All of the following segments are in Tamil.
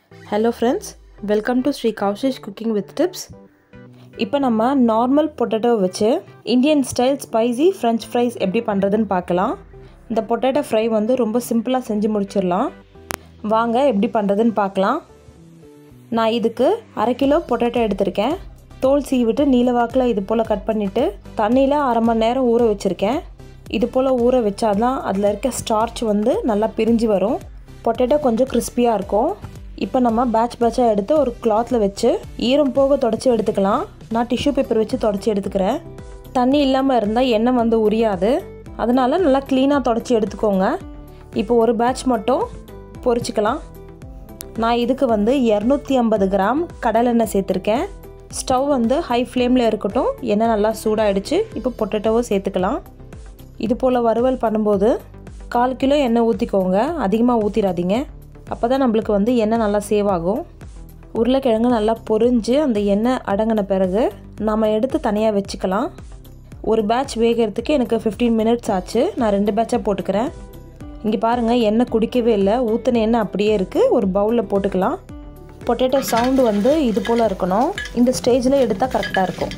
hello friends welcome to Sri Kaushish cooking with tips இப்போ நம்ம நார்மல் பொட்டேட்டோ வச்சு Indian style spicy French fries எப்படி பண்ணுறதுன்னு பார்க்கலாம் இந்த பொட்டேட்டோ ஃப்ரை வந்து ரொம்ப சிம்பிளாக செஞ்சு முடிச்சிடலாம் வாங்க எப்படி பண்ணுறதுன்னு பார்க்கலாம் நான் இதுக்கு அரை கிலோ பொட்டேட்டோ எடுத்திருக்கேன் தோல் சீவிட்டு நீல வாக்கில் இது போல் கட் பண்ணிவிட்டு தண்ணியில் அரை மணி நேரம் ஊற வச்சுருக்கேன் இது போல் ஊற வச்சாதான் அதில் இருக்க ஸ்டார்ச் வந்து நல்லா பிரிஞ்சு வரும் பொட்டேட்டோ கொஞ்சம் கிறிஸ்பியாக இருக்கும் இப்போ நம்ம பேட்ச் பேட்சாக எடுத்து ஒரு கிளாத்தில் வச்சு ஈரம் போக தொடச்சி எடுத்துக்கலாம் நான் டிஷ்யூ பேப்பர் வச்சு தொடச்சி எடுத்துக்கிறேன் தண்ணி இல்லாமல் இருந்தால் எண்ணெய் வந்து உரியாது அதனால் நல்லா க்ளீனாக தொடச்சி எடுத்துக்கோங்க இப்போ ஒரு பேட்ச் மட்டும் பொரிச்சிக்கலாம் நான் இதுக்கு வந்து இரநூத்தி ஐம்பது கிராம் கடலெண்ணெய் சேர்த்துருக்கேன் ஸ்டவ் வந்து ஹை ஃப்ளேமில் இருக்கட்டும் எண்ணெய் நல்லா சூடாகிடுச்சு இப்போ பொட்டேட்டோவும் சேர்த்துக்கலாம் இது போல் வறுவல் பண்ணும்போது கால் கிலோ எண்ணெய் ஊற்றிக்கோங்க அதிகமாக ஊற்றிடாதீங்க அப்போ தான் நம்மளுக்கு வந்து எண்ணெய் நல்லா சேவ் ஆகும் உருளைக்கிழங்கு நல்லா பொரிஞ்சு அந்த எண்ணெய் அடங்கின பிறகு நம்ம எடுத்து தனியாக வச்சுக்கலாம் ஒரு பேட்ச் வேகிறதுக்கு எனக்கு ஃபிஃப்டீன் மினிட்ஸ் ஆச்சு நான் ரெண்டு பேட்சாக போட்டுக்கிறேன் இங்கே பாருங்கள் எண்ணெய் குடிக்கவே இல்லை ஊற்றின எண்ணெய் அப்படியே இருக்குது ஒரு பவுலில் போட்டுக்கலாம் பொட்டேட்டோ சவுண்டு வந்து இது போல் இருக்கணும் இந்த ஸ்டேஜில் எடுத்தால் கரெக்டாக இருக்கும்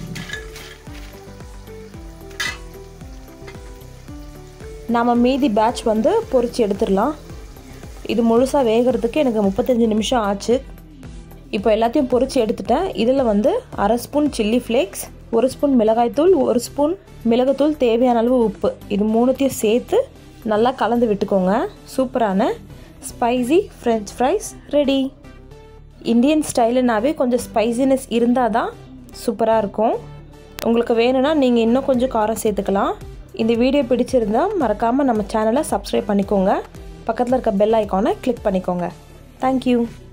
நாம் மீதி பேட்ச் வந்து பொரித்து எடுத்துடலாம் இது முழுசாக வேகிறதுக்கு எனக்கு முப்பத்தஞ்சு நிமிஷம் ஆச்சு இப்போ எல்லாத்தையும் பொரித்து எடுத்துட்டேன் இதில் வந்து அரை ஸ்பூன் சில்லி ஃப்ளேக்ஸ் ஒரு ஸ்பூன் மிளகாய்த்தூள் ஒரு ஸ்பூன் மிளகுத்தூள் தேவையான அளவு உப்பு இது மூணுத்தையும் சேர்த்து நல்லா கலந்து விட்டுக்கோங்க சூப்பரான spicy French fries ready Indian ஸ்டைலுனாவே கொஞ்சம் ஸ்பைசினஸ் இருந்தால் தான் சூப்பராக இருக்கும் உங்களுக்கு வேணும்னா நீங்கள் இன்னும் கொஞ்சம் காரம் சேர்த்துக்கலாம் இந்த வீடியோ பிடிச்சிருந்தா மறக்காமல் நம்ம சேனலை சப்ஸ்கிரைப் பண்ணிக்கோங்க பக்கத்தில் இருக்க பெல் ஐக்கானை கிளிக் பண்ணிக்கோங்க தேங்க்யூ